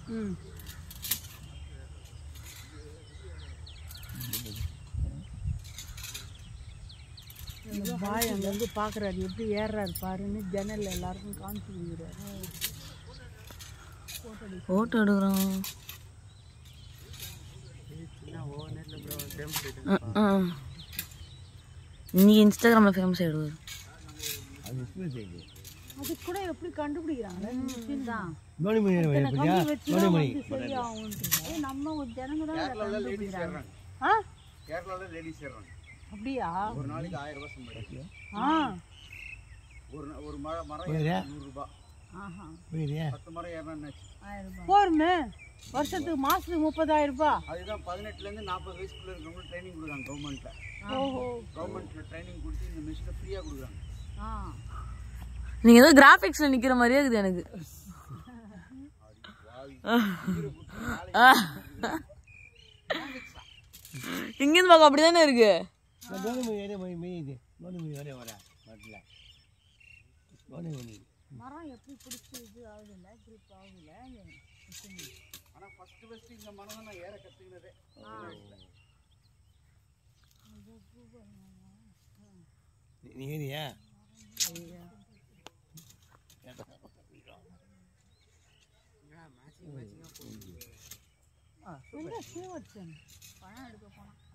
ம் இந்த பாய் அங்கேருந்து பார்க்குறாரு எப்படி ஏறுறாரு பாருன்னு ஜன்னல் எல்லாருக்கும் காமிச்சு கொடுக்குறாரு ஃபோட்டோ எடுக்கிறோம் இன்னைக்கு இன்ஸ்டாகிராமில் ஃபேமஸ் ஆகிடுவார் அது கூட எப்படி கண்டுபிடிக்கிறாங்க மிஷின் தான் நோனிமணி இத்தனை கம்பி வச்சு தான் வந்து சரியாகும்ன்றது. ஏய், நம்ம ஒரு ஜனங்க தான் இதை கண்டுபிடிக்கிறாங்க ஆ கேரளாவில் லேடிஸ் ஏறுறாங்க அப்படியா ஒரு நாளைக்கு ஆயிரம் ரூபாய் சம்பாதிக்கும் ஆ ஒரு நா- ஒரு மர மரம் ஏறினா நூறுரூபா ஆஹா புரியுதா பத்து மரம் ஏறினா போருமே வருஷத்துக்கு மாசத்துக்கு முப்பதாயிரம் ரூபாய் அதுதான் பதினெட்டுலேருந்து நாற்பது வயசுக்குள்ள இருக்கவங்களுக்கு ட்ரைனிங் கொடுக்குறாங்க கவர்மெண்ட்டில் ஓஹோ கவர்மெண்ட்டில் ட்ரைனிங் கொடுத்து இந்த மிஷினை ஃப்ரீயாக கொடுக்குறாங்க ஆ நீங்கள் ஏதோ கிராஃபிக்ஸில் நிற்கிற மாதிரியே இருக்குது எனக்கு இங்கேருந்து பார்க்க அப்படி தானே இருக்கு நோனிமணி ஏறே மணி மீது நோனிமணி வரைய வர வரல நோனிமணி மரம் எப்படி பிடிச்சி இது ஆகுதுல்ல grip ஆகுதுல்ல ஆனால் ஃபஸ்ட்டு ஃபஸ்ட்டு இந்த மரம் தான் நான் ஏற கற்றுக்கினதே நீ ஏறியா எங்க சீவர்சன் பணம் எடுக்க போனான்